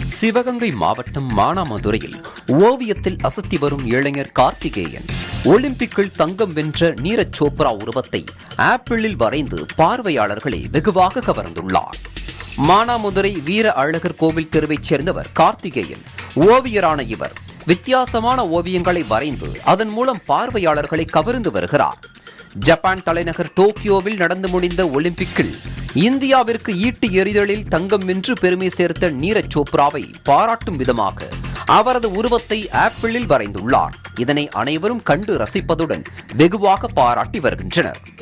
சிவகங்கை மாவட்டம் மானாமதுரையில் ஓவியத்தில் அசத்தி வரும் இளைஞர் கார்த்திகேயன் ஒலிம்பிக்கில் தங்கம் வென்ற நீரஜ் சோப்ரா உருவத்தை ஆப்பிளில் வரைந்து பார்வையாளர்களை வெகுவாக கவர்ந்துள்ளார் மானாமதுரை வீர அழகர் கோவில் தெருவைச் சேர்ந்தவர் கார்த்திகேயன் ஓவியரான இவர் வித்தியாசமான ஓவியங்களை வரைந்து அதன் மூலம் பார்வையாளர்களை கவர்ந்து வருகிறார் ஜப்பான் தலைநகர் டோக்கியோவில் நடந்து முடிந்த ஒலிம்பிக்கில் இந்தியாவிற்கு ஈட்டு எறிதலில் தங்கம் வென்று பெருமை சேர்த்த நீரஜ் சோப்ராவை பாராட்டும் விதமாக அவரது உருவத்தை ஆப்பிளில் வரைந்துள்ளார் இதனை அனைவரும் கண்டு ரசிப்பதுடன் வெகுவாக பாராட்டி வருகின்றனர்